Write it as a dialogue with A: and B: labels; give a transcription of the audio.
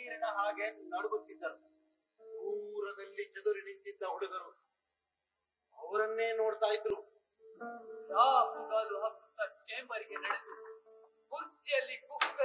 A: ನೀರಿನ ಹಾಗೆ ನಡುಗುತ್ತಿದ್ದರು
B: ದೂರದಲ್ಲಿ ಚದುರಿ ನಿಂತಿದ್ದ ಹುಡುಗರು ಅವರನ್ನೇ ನೋಡ್ತಾ ಇದ್ರು
C: ಆ ಪುಗಾಲು ಹಬ್ಬದ ಚೇಂಬರ್ಗೆ ನಡೆದು ಕುರ್ಚಿಯಲ್ಲಿ ಕುಕ್ಕು